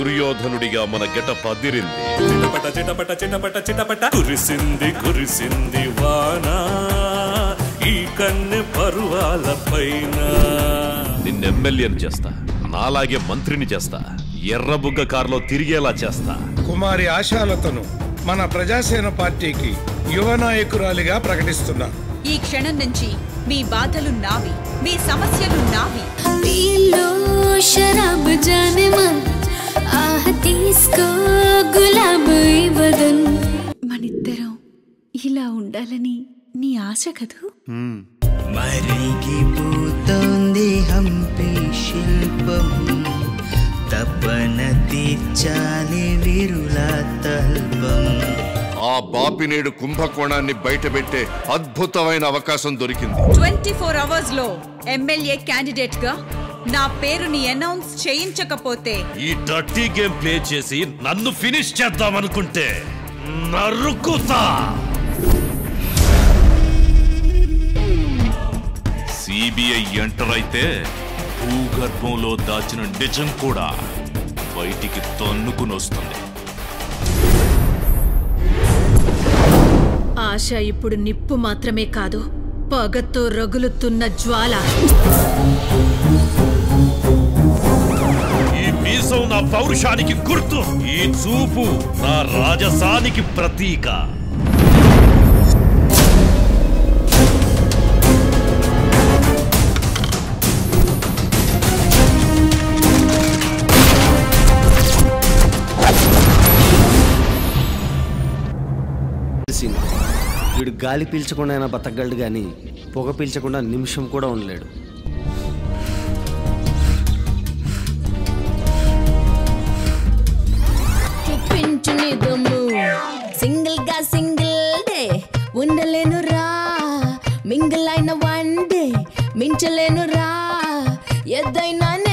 దుర్యోధనుడిగా మన గెటప్ అదిరింది చిటపట చిటపట చిటపట చిటపట కురిసింది కురిసింది వాన ఈ కన్నె పరువాల పైన నిన్ను ఎమ్మెల్యేని చేస్తా నాలాగే మంత్రిని చేస్తా ఎర్రబుగ్గ కారులో తిరిగేలా చేస్తా కుమారి ఆశాలతను మన ప్రజాసేన పార్టీకి యువ నాయకురాలిగా ప్రకటిస్తున్నా ఈ క్షణం నుంచి మీ బాధలు నావి మీ సమస్యలు నావి పీలో శరాబ్ జానే మన్ ఆహ్ తీసుకో గులాబీ బదన్ మనిద్దరం ఇలా ఉండాలని నీ ఆశ కదూ మరిగిపోతోంది హంపి శిల్పం తపన తీర్చాలి విరుల తల్పం ఆ బాపినేడు కుంభకోణాన్ని బయటపెట్టే అద్భుతమైన అవకాశం దొరికింది ట్వంటీ ఫోర్ అవర్స్ లో ఎమ్మెల్యే క్యాండిడేట్ గా నా పేరుని అనౌన్స్ చేయించకపోతే ఈ డర్టీ గేమ్ ప్లే చేసి నన్ను ఫినిష్ చేద్దామనుకుంటే నరుకుతా సిబిఐ ఎంటర్ అయితే భూగర్భంలో దాచిన నిజం కూడా బయటికి తన్నుకుని వస్తుంది ఆశ ఇప్పుడు నిప్పు మాత్రమే కాదు పగతో రగులుతున్న జ్వాల ఈ మీసం నా పౌరుషానికి గుర్తు ఈ చూపు నా రాజసానికి ప్రతీక తెలిసింది వీడు గాలి పీల్చకుండా అయినా బతకగలడు కానీ పొగ పీల్చకుండా నిమిషం కూడా ఉండలేడు చూపించు నిజము సింగిల్ గా సింగిల్ డే ఉండలేను రా మింగిల్ అయిన వన్ డే మించలేను రా ఎద్దైనా